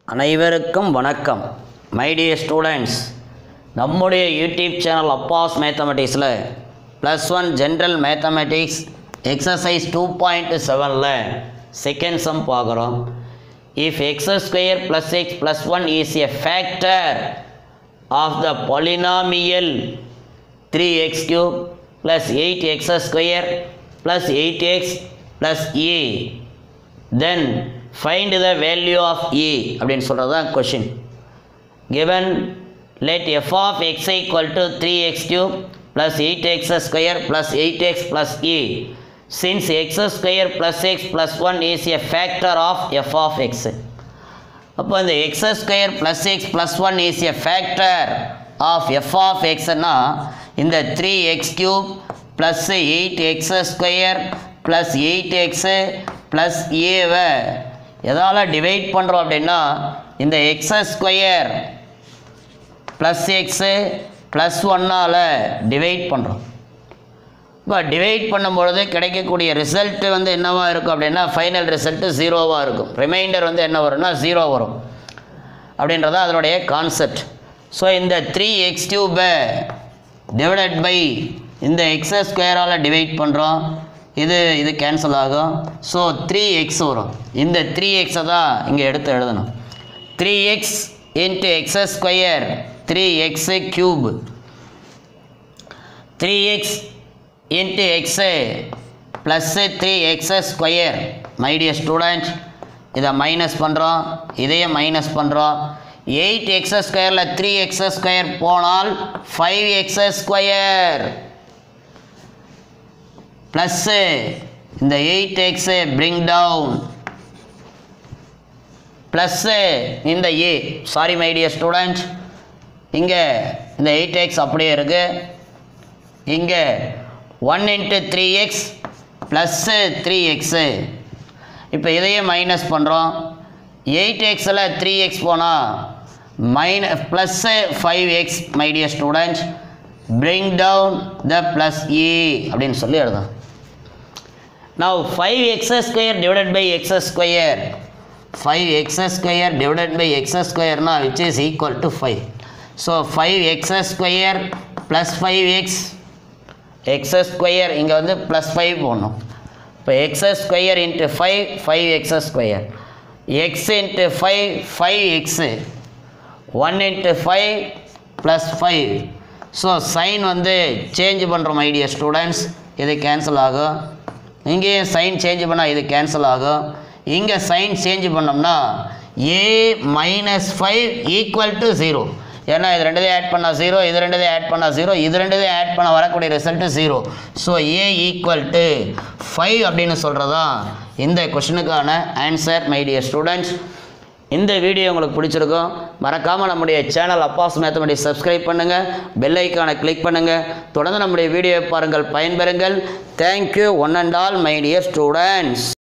அனைவருக்கும் வணக்கம் my dear students நம்முடைய யூடியூப் சேனல் அப்பாஸ் மேத்தமெட்டிக்ஸில் plus one general mathematics exercise two point செவனில் செகண்ட் சம் பார்க்குறோம் if x square plus x plus one is a factor of the polynomial three x cube plus eight x square plus eight x plus a then find the value of a அப்படின்னு சொல்கிறது தான் question given let f of x equal to 3x cube plus 8x square plus 8x plus a since x square plus x plus 1 is a factor of f of x அப்போ இந்த x square plus x plus one is a factor of f of எக்ஸ்னா இந்த three x cube plus eight x square plus eight x plus ஏவை எதால் divide பண்ணுறோம் அப்படின்னா இந்த x square plus x plus ஒன்னால் டிவைட் பண்ணுறோம் இப்போ டிவைட் பண்ணும்பொழுது கிடைக்கக்கூடிய ரிசல்ட்டு வந்து என்னவா இருக்கும் அப்படின்னா ஃபைனல் ரிசல்ட்டு ஜீரோவாக இருக்கும் ரிமைண்டர் வந்து என்ன வரும்னா ஜீரோ வரும் அப்படின்றது அதனுடைய கான்செப்ட் ஸோ இந்த த்ரீ எக்ஸ் டியூபை டிவைடட் பை இந்த எக்ஸ் ஸ்கொயரால் டிவைட் பண்ணுறோம் இது இது கேன்சல் ஆகும் ஸோ த்ரீ எக்ஸ் வரும் இந்த த்ரீ எக்ஸை தான் இங்கே எடுத்து எழுதணும் three x into x square three x cube three x into x plus three x square my dear student இதை மைனஸ் பண்ணுறோம் இதையே மைனஸ் பண்ணுறோம் எயிட் எக்ஸ் ஸ்கொயரில் த்ரீ எக்ஸ் ஸ்கொயர் போனால் ஃபைவ் எக்ஸ் ஸ்கொயர் ப்ளஸ்ஸு இந்த eight x bring down plus இந்த a sorry my dear student இங்கே இந்த எயிட் எக்ஸ் அப்படியே இருக்குது இங்கே one into three x plus three x இப்போ இதையே மைனஸ் பண்ணுறோம் எயிட் எக்ஸில் த்ரீ எக்ஸ் போனால் minus plus five x my dear students bring down the plus a அப்படின்னு சொல்லி எழுதும் now 5x square divided by x square 5x square divided by x square na which is equal to 5 so 5x square plus 5x x square இங்க வந்து plus 5 போடணும் இப்போ x square into 5 5x square x into 5 5x 1 into 5 plus 5 so sign வந்து change பண்ணுறோம் ஐடியா students இது cancel ஆகும் இங்கேயும் சைன் சேஞ்ச் பண்ணால் இது கேன்சல் ஆகும் இங்கே சைன் சேஞ்ச் பண்ணோம்னா a minus five equal to zero ஏன்னா இது ரெண்டுதையும் ஆட் பண்ணால் ஜீரோ இது ரெண்டுதையும் ஆட் பண்ணால் ஜீரோ இது ரெண்டுதையும் ஆட் பண்ண வரக்கூடிய result zero so a equal to five அப்படின்னு சொல்கிறதான் இந்த கொஷனுக்கான ஆன்சர் மை டியர் ஸ்டூடெண்ட்ஸ் இந்த வீடியோ உங்களுக்கு பிடிச்சிருக்கும் மறக்காமல் நம்முடைய சேனல் அப்பாஸ் மேத்தமெட்டிக்ஸ் சப்ஸ்கிரைப் பண்ணுங்கள் பெல் ஐக்கானை கிளிக் பண்ணுங்கள் தொடர்ந்து நம்முடைய வீடியோவை பாருங்கள் பயன்பெறுங்கள் thank you one and all my dear students